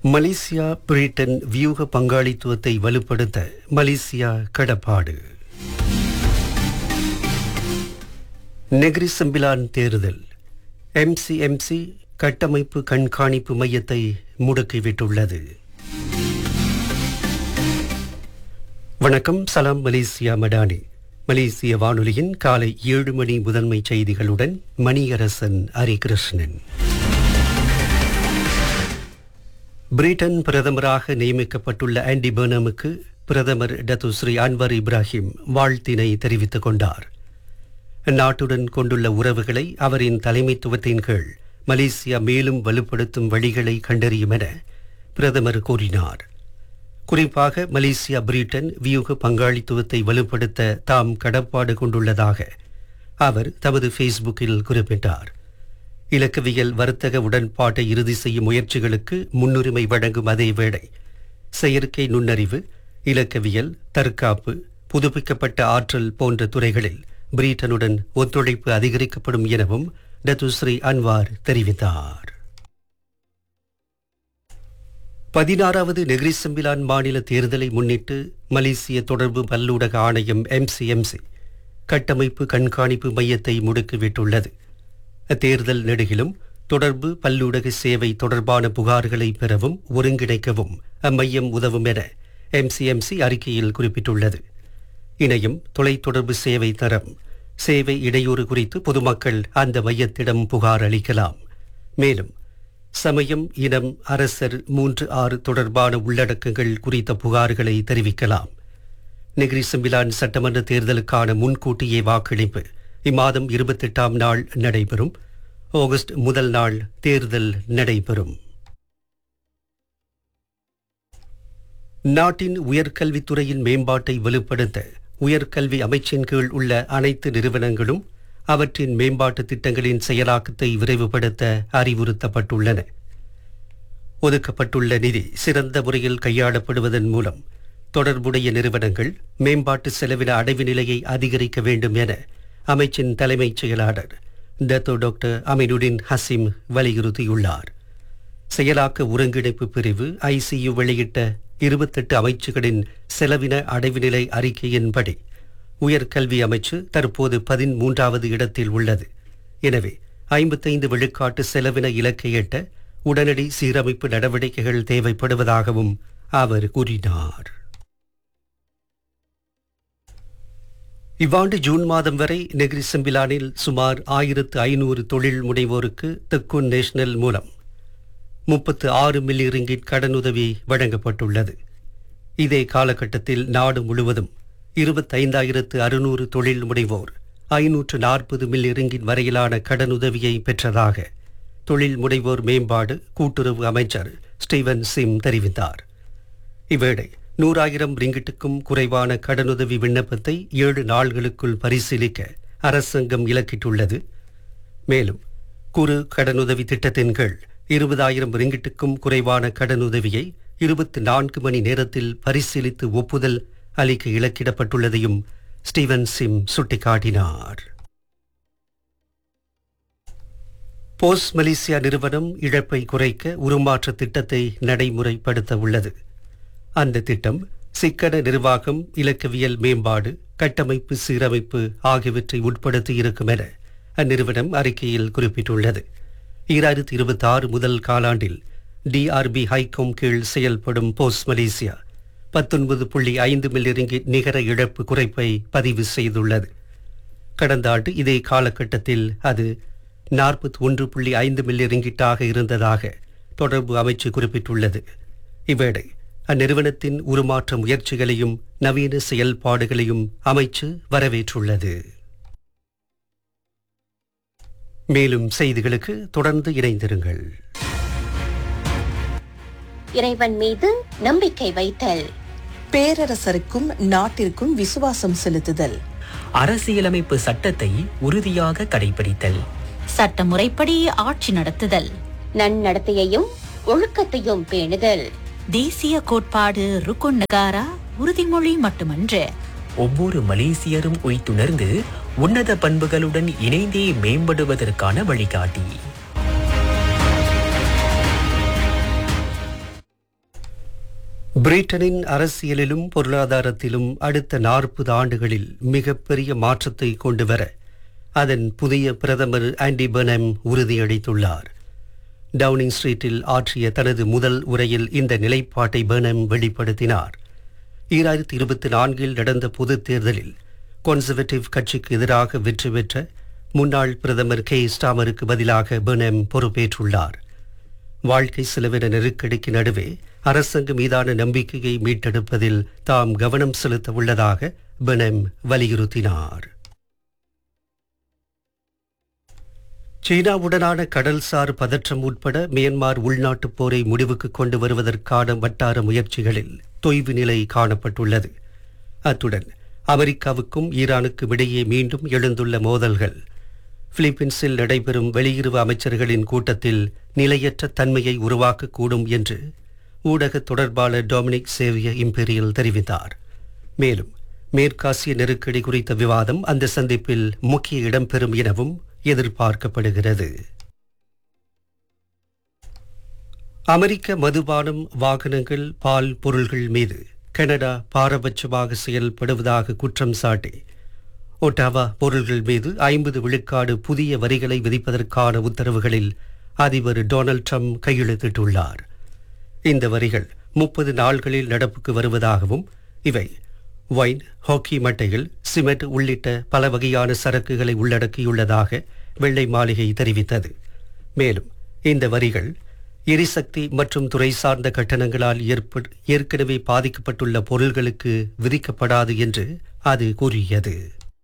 Malaysia Britain வியூக பங்காளித்துவத்தை வலுப்படுத்த மலேசியா கடப்பாடு நெகிரி செம்பிலான் தேர்தல் எம்சிஎம்சி கட்டமைப்பு கண்காணிப்பு மையத்தை முடக்கிவிட்டுள்ளது வணக்கம் சலாம் மலேசியா மடானி மலேசிய வானொலியின் காலை ஏழு மணி முதன்மை செய்திகளுடன் மணியரசன் ஹரிகிருஷ்ணன் பிரிட்டன் பிரதமராக நியமிக்கப்பட்டுள்ள ஆண்டி பெர்னமுக்கு பிரதமர் டத்துஸ்ரீ அன்வர் இப்ராஹிம் வாழ்த்தினை தெரிவித்துக் கொண்டார் நாட்டுடன் கொண்டுள்ள உறவுகளை அவரின் தலைமைத்துவத்தின் கீழ் மலேசியா மேலும் வலுப்படுத்தும் வழிகளை கண்டறியும் என பிரதமர் கூறினார் குறிப்பாக மலேசியா பிரிட்டன் வியூக பங்காளித்துவத்தை வலுப்படுத்த தாம் கடப்பாடு கொண்டுள்ளதாக அவர் தமது ஃபேஸ்புக்கில் குறிப்பிட்டார் இலக்கவியல் வர்த்தக உடன்பாட்டை இறுதி செய்யும் முயற்சிகளுக்கு முன்னுரிமை வழங்கும் அதே வேளை செயற்கை நுண்ணறிவு இலக்கவியல் தற்காப்பு புதுப்பிக்கப்பட்ட ஆற்றல் போன்ற துறைகளில் பிரிட்டனுடன் ஒத்துழைப்பு அதிகரிக்கப்படும் எனவும் டத்துஸ்ரீ அன்வார் தெரிவித்தார் பதினாறாவது நெகிரி செம்பிலான் மாநில தேர்தலை முன்னிட்டு மலேசிய தொடர்பு பல்லூடக ஆணையம் எம்சிஎம்சி கட்டமைப்பு கண்காணிப்பு மையத்தை முடுக்கிவிட்டுள்ளது தேர்தல் நெடுகிலும் தொடர்பு பல்லூடக சேவை தொடர்பான புகார்களை பெறவும் ஒருங்கிணைக்கவும் அம்மையம் உதவும் என எம்சிஎம்சி அறிக்கையில் குறிப்பிட்டுள்ளது இணையம் தொலைத்தொடர்பு சேவை தரம் சேவை இடையூறு குறித்து பொதுமக்கள் அந்த மையத்திடம் புகார் அளிக்கலாம் மேலும் சமயம் இனம் அரசர் மூன்று ஆறு தொடர்பான உள்ளடக்கங்கள் குறித்த புகார்களை தெரிவிக்கலாம் நெகிரி செம்பிலான் சட்டமன்ற தேர்தலுக்கான முன்கூட்டியே வாக்களிப்பு இம்மாதம் இருபத்தெட்டாம் நாள் நடைபெறும் ஆகஸ்ட் முதல் நாள் தேர்தல் நடைபெறும் நாட்டின் உயர்கல்வித்துறையின் மேம்பாட்டை வலுப்படுத்த உயர்கல்வி அமைச்சின் கீழ் உள்ள அனைத்து நிறுவனங்களும் அவற்றின் மேம்பாட்டு திட்டங்களின் செயலாக்கத்தை விரைவுபடுத்த அறிவுறுத்தப்பட்டுள்ளன ஒதுக்கப்பட்டுள்ள நிதி சிறந்த முறையில் கையாளப்படுவதன் மூலம் தொடர்புடைய நிறுவனங்கள் மேம்பாட்டு செலவின அடைவு நிலையை அதிகரிக்க வேண்டும் என அமைச்சின் தலைமைச் செயலாளர் டத்தோ டாக்டர் அமினுடின் ஹசிம் வலியுறுத்தியுள்ளார் செயலாக்க ஒருங்கிணைப்பு பிரிவு ஐசியு வெளியிட்ட இருபத்தெட்டு அமைச்சுகளின் செலவின அடைவு நிலை அறிக்கையின்படி உயர்கல்வி அமைச்சு தற்போது பதிமூன்றாவது இடத்தில் உள்ளது எனவே ஐம்பத்தைந்து விழுக்காட்டு செலவின இலக்கை எட்ட உடனடி சீரமைப்பு நடவடிக்கைகள் தேவைப்படுவதாகவும் அவர் கூறினார் இவ்வாண்டு ஜூன் மாதம் வரை நெகிரி செம்பிலானில் சுமார் ஆயிரத்து ஐநூறு தொழில் முனைவோருக்கு தெக்குன் நேஷனல் மூலம் முப்பத்து ஆறு மில்லி ரிங்கிட் கடனுதவி வழங்கப்பட்டுள்ளது இதே காலகட்டத்தில் நாடு முழுவதும் இருபத்தைந்தாயிரத்து அறுநூறு தொழில் முனைவோர் ஐநூற்று நாற்பது மில்லி ரிங்கிட் வரையிலான கடனுதவியை பெற்றதாக தொழில் முனைவோர் மேம்பாடு கூட்டுறவு அமைச்சர் ஸ்டீவன் சிம் தெரிவித்தார் இவ்வேளை நூறாயிரம் ரிங்கிட்டுக்கும் குறைவான கடனுதவி விண்ணப்பத்தை ஏழு நாள்களுக்குள் பரிசீலிக்க அரசாங்கம் இலக்கிட்டுள்ளது மேலும் குறு கடனுதவி திட்டத்தின் கீழ் இருபதாயிரம் ரிங்கிட்டுக்கும் குறைவான கடனுதவியை இருபத்தி நான்கு மணி நேரத்தில் பரிசீலித்து ஒப்புதல் அளிக்க இலக்கிடப்பட்டுள்ளதையும் ஸ்டீவன் சிம் சுட்டிக்காட்டினார் போஸ் மலேசியா நிறுவனம் இழப்பை குறைக்க உருமாற்ற திட்டத்தை நடைமுறைப்படுத்த உள்ளது அந்த திட்டம் சிக்கன நிர்வாகம் இலக்கவியல் மேம்பாடு கட்டமைப்பு சீரமைப்பு ஆகியவற்றை உட்படுத்தி இருக்கும் என அந்நிறுவனம் அறிக்கையில் குறிப்பிட்டுள்ளது ஈராயிரத்தி இருபத்தி ஆறு முதல் காலாண்டில் டிஆர்பி ஹைகோம் கீழ் செயல்படும் போஸ் மலேசியா பத்தொன்பது புள்ளி ஐந்து மில்லியரிங்கி நிகர இழப்பு குறைப்பை பதிவு செய்துள்ளது கடந்த ஆண்டு இதே காலகட்டத்தில் அது நாற்பத்தி ஒன்று புள்ளி ஐந்து மில்லியரிங்கிட்டாக இருந்ததாக தொடர்பு அமைச்சு குறிப்பிட்டுள்ளது இவ்வேளை அந்நிறுவனத்தின் உருமாற்ற முயற்சிகளையும் நவீன செயல்பாடுகளையும் அமைச்சு வரவேற்றுள்ளது மேலும் செய்திகளுக்கு தொடர்ந்து இணைந்திருங்கள் இறைவன் மீது நம்பிக்கை வைத்தல் பேரரசருக்கும் நாட்டிற்கும் விசுவாசம் செலுத்துதல் அரசியலமைப்பு சட்டத்தை உறுதியாக கடைபிடித்தல் சட்டமுறைப்படி ஆட்சி நடத்துதல் நன்னடத்தையையும் ஒழுக்கத்தையும் பேணுதல் தேசிய கோட்பாடு ருக்குன் நகாரா உறுதிமொழி மட்டுமன்று ஒவ்வொரு மலேசியரும் உய்த்துணர்ந்து உன்னத பண்புகளுடன் இணைந்தே மேம்படுவதற்கான வழிகாட்டி பிரிட்டனின் அரசியலிலும் பொருளாதாரத்திலும் அடுத்த நாற்பது ஆண்டுகளில் மிகப்பெரிய மாற்றத்தை கொண்டு வர அதன் புதிய பிரதமர் ஆண்டி பெர்னம் உறுதியளித்துள்ளார் டவுனிங் ஸ்ட்ரீட்டில் ஆற்றிய தனது முதல் உரையில் இந்த நிலைப்பாட்டை பெர்னம் வெளிப்படுத்தினார் ஈராயிரத்தி இருபத்தி நான்கில் நடந்த பொதுத் தேர்தலில் கன்சர்வேட்டிவ் கட்சிக்கு எதிராக வெற்றி பெற்ற முன்னாள் பிரதமர் கே ஸ்டாமருக்கு பதிலாக பெர்னம் பொறுப்பேற்றுள்ளார் வாழ்க்கை செலவின நெருக்கடிக்கு நடுவே அரசாங்க மீதான நம்பிக்கையை மீட்டெடுப்பதில் தாம் கவனம் செலுத்த உள்ளதாக பெனம் வலியுறுத்தினார் சீனாவுடனான கடல்சார் பதற்றம் உட்பட மியன்மார் உள்நாட்டுப் போரை முடிவுக்கு கொண்டு வருவதற்கான வட்டார முயற்சிகளில் தொய்வு நிலை காணப்பட்டுள்ளது அத்துடன் அமெரிக்காவுக்கும் ஈரானுக்கும் இடையே மீண்டும் எழுந்துள்ள மோதல்கள் பிலிப்பீன்ஸில் நடைபெறும் வெளியுறவு அமைச்சர்களின் கூட்டத்தில் நிலையற்ற தன்மையை உருவாக்கக்கூடும் என்று ஊடக தொடர்பாளர் டொமினிக் சேவிய இம்பீரியல் தெரிவித்தார் மேலும் மேற்காசிய நெருக்கடி குறித்த விவாதம் அந்த சந்திப்பில் முக்கிய இடம்பெறும் எனவும் எதிர்பார்க்கப்படுகிறது அமெரிக்க மதுபானம் வாகனங்கள் பால் பொருள்கள் மீது கனடா பாரபட்சமாக செயல்படுவதாக குற்றம் சாட்டி ஒட்டாவா பொருள்கள் மீது ஐம்பது விழுக்காடு புதிய வரிகளை விதிப்பதற்கான உத்தரவுகளில் அதிபர் டொனால்ட் ட்ரம்ப் கையெழுத்திட்டுள்ளார் இந்த வரிகள் முப்பது நாள்களில் நடப்புக்கு வருவதாகவும் இவை ஒயின் ஹாக்கி மட்டைகள் சிமெண்ட் உள்ளிட்ட பல வகையான சரக்குகளை உள்ளடக்கியுள்ளதாக வெள்ளை மாளிகை தெரிவித்தது மேலும் இந்த வரிகள் எரிசக்தி மற்றும் துறை சார்ந்த கட்டணங்களால் ஏற்ப ஏற்கனவே பாதிக்கப்பட்டுள்ள பொருள்களுக்கு விதிக்கப்படாது என்று அது கூறியது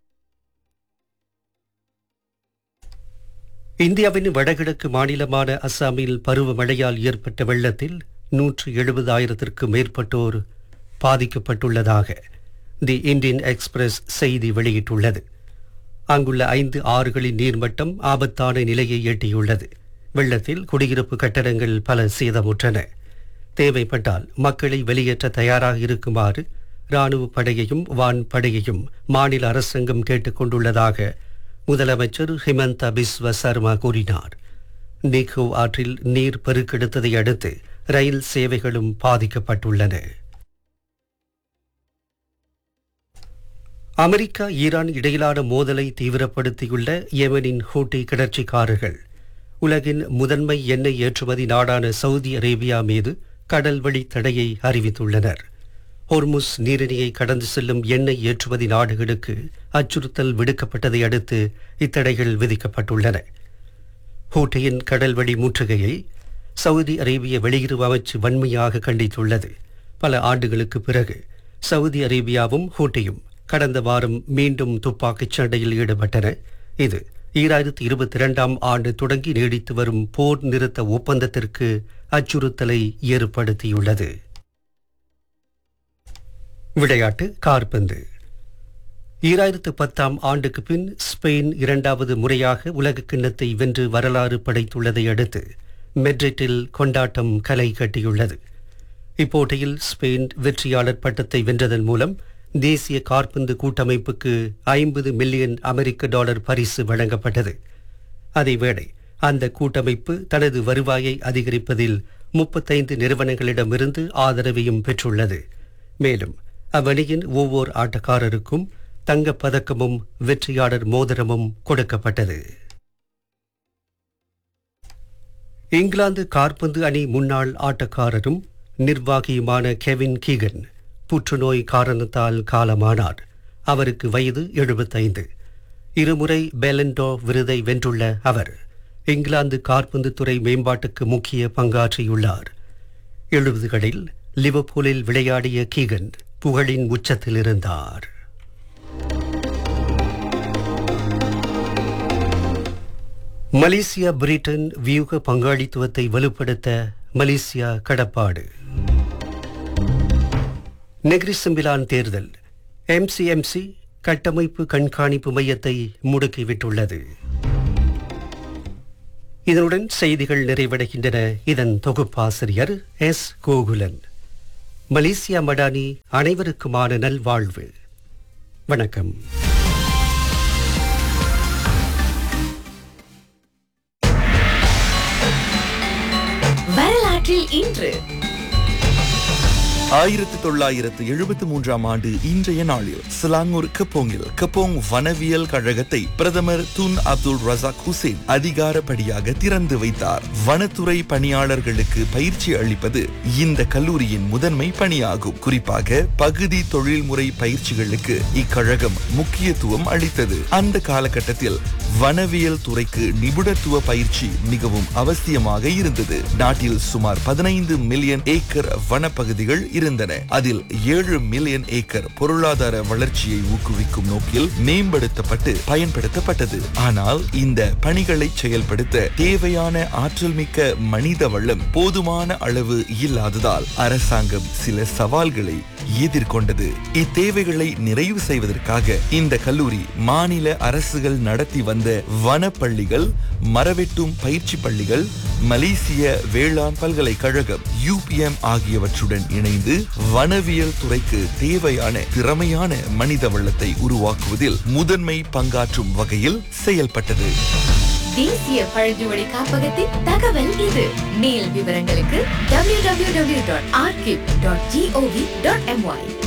இந்தியாவின் வடகிழக்கு மாநிலமான அஸ்ஸாமில் பருவமழையால் ஏற்பட்ட வெள்ளத்தில் நூற்று எழுபதாயிரத்திற்கும் மேற்பட்டோர் பாதிக்கப்பட்டுள்ளதாக தி இந்தியன் எக்ஸ்பிரஸ் செய்தி வெளியிட்டுள்ளது அங்குள்ள ஐந்து ஆறுகளின் நீர்மட்டம் ஆபத்தான நிலையை எட்டியுள்ளது வெள்ளத்தில் குடியிருப்பு கட்டடங்கள் பல சேதமுற்றன தேவைப்பட்டால் மக்களை வெளியேற்ற தயாராக இருக்குமாறு ராணுவ படையையும் வான் படையையும் மாநில அரசாங்கம் கேட்டுக்கொண்டுள்ளதாக முதலமைச்சர் ஹிமந்தா பிஸ்வ சர்மா கூறினார் நீகோ ஆற்றில் நீர் பெருக்கெடுத்ததை அடுத்து ரயில் சேவைகளும் பாதிக்கப்பட்டுள்ளன அமெரிக்கா ஈரான் இடையிலான மோதலை தீவிரப்படுத்தியுள்ள யெமனின் ஹூட்டி கிளர்ச்சிக்காரர்கள் உலகின் முதன்மை எண்ணெய் ஏற்றுமதி நாடான சவுதி அரேபியா மீது கடல் வழி தடையை அறிவித்துள்ளனர் ஹொர்முஸ் நீரிணையை கடந்து செல்லும் எண்ணெய் ஏற்றுமதி நாடுகளுக்கு அச்சுறுத்தல் விடுக்கப்பட்டதை அடுத்து இத்தடைகள் விதிக்கப்பட்டுள்ளன ஹூட்டியின் கடல்வழி முற்றுகையை சவுதி அரேபிய வெளியுறவு அமைச்சு வன்மையாக கண்டித்துள்ளது பல ஆண்டுகளுக்கு பிறகு சவுதி அரேபியாவும் ஹூட்டியும் கடந்த வாரம் மீண்டும் துப்பாக்கிச் சண்டையில் ஈடுபட்டன இது ஈராயிரத்தி இருபத்தி இரண்டாம் ஆண்டு தொடங்கி நீடித்து வரும் போர் நிறுத்த ஒப்பந்தத்திற்கு அச்சுறுத்தலை ஏற்படுத்தியுள்ளது விளையாட்டு கார்பந்து ஈராயிரத்து பத்தாம் ஆண்டுக்கு பின் ஸ்பெயின் இரண்டாவது முறையாக உலக கிண்ணத்தை வென்று வரலாறு படைத்துள்ளதை அடுத்து மெட்ரிட்டில் கொண்டாட்டம் களை கட்டியுள்ளது இப்போட்டியில் ஸ்பெயின் வெற்றியாளர் பட்டத்தை வென்றதன் மூலம் தேசிய கார்பந்து கூட்டமைப்புக்கு ஐம்பது மில்லியன் அமெரிக்க டாலர் பரிசு வழங்கப்பட்டது அதேவேளை அந்த கூட்டமைப்பு தனது வருவாயை அதிகரிப்பதில் முப்பத்தைந்து நிறுவனங்களிடமிருந்து ஆதரவையும் பெற்றுள்ளது மேலும் அவ்வணியின் ஒவ்வொரு ஆட்டக்காரருக்கும் தங்கப் பதக்கமும் வெற்றியாளர் மோதிரமும் கொடுக்கப்பட்டது இங்கிலாந்து கார்பந்து அணி முன்னாள் ஆட்டக்காரரும் நிர்வாகியுமான கெவின் கீகன் புற்றுநோய் காரணத்தால் காலமானார் அவருக்கு வயது எழுபத்தைந்து இருமுறை பெலண்டோ விருதை வென்றுள்ள அவர் இங்கிலாந்து கார்பந்து துறை மேம்பாட்டுக்கு முக்கிய பங்காற்றியுள்ளார் எழுபதுகளில் லிவர்பூலில் விளையாடிய கீகன் புகழின் உச்சத்தில் இருந்தார் மலேசியா பிரிட்டன் வியூக பங்காளித்துவத்தை வலுப்படுத்த மலேசியா கடப்பாடு நெக்ரிசம்பிலான் தேர்தல் எம்சிஎம்சி கட்டமைப்பு கண்காணிப்பு மையத்தை முடுக்கிவிட்டுள்ளது இதனுடன் செய்திகள் நிறைவடைகின்றன இதன் தொகுப்பாசிரியர் எஸ் கோகுலன் மலேசியா மடானி அனைவருக்குமான நல்வாழ்வு வணக்கம் வரலாற்றில் இன்று ஆயிரத்தி தொள்ளாயிரத்து எழுபத்தி மூன்றாம் ஆண்டு இன்றைய நாளில் சிலாங்கூர் கப்போங்கில் கப்போங் வனவியல் கழகத்தை பிரதமர் துன் அப்துல் ரசாக் ஹுசேன் அதிகாரப்படியாக திறந்து வைத்தார் வனத்துறை பணியாளர்களுக்கு பயிற்சி அளிப்பது இந்த கல்லூரியின் முதன்மை பணியாகும் குறிப்பாக பகுதி தொழில்முறை பயிற்சிகளுக்கு இக்கழகம் முக்கியத்துவம் அளித்தது அந்த காலகட்டத்தில் வனவியல் துறைக்கு நிபுணத்துவ பயிற்சி மிகவும் அவசியமாக இருந்தது நாட்டில் சுமார் பதினைந்து மில்லியன் ஏக்கர் வனப்பகுதிகள் இருந்தன அதில் ஏழு மில்லியன் ஏக்கர் பொருளாதார வளர்ச்சியை ஊக்குவிக்கும் நோக்கில் மேம்படுத்தப்பட்டு பயன்படுத்தப்பட்டது ஆனால் இந்த பணிகளை செயல்படுத்த தேவையான ஆற்றல் மிக்க மனித வளம் போதுமான அளவு இல்லாததால் அரசாங்கம் சில சவால்களை எதிர்கொண்டது இத்தேவைகளை நிறைவு செய்வதற்காக இந்த கல்லூரி மாநில அரசுகள் நடத்தி வந்த வனப்பள்ளிகள் மரவெட்டும் பயிற்சி பள்ளிகள் மலேசிய வேளாண் பல்கலைக்கழகம் யூபிஎம் ஆகியவற்றுடன் இணைந்து வனவியல் துறைக்கு தேவையான திறமையான மனித வளத்தை உருவாக்குவதில் முதன்மை பங்காற்றும் வகையில் செயல்பட்டது தேசிய பழங்குடி காப்பகத்தின் தகவல் இது மேல் விவரங்களுக்கு www.archive.gov.my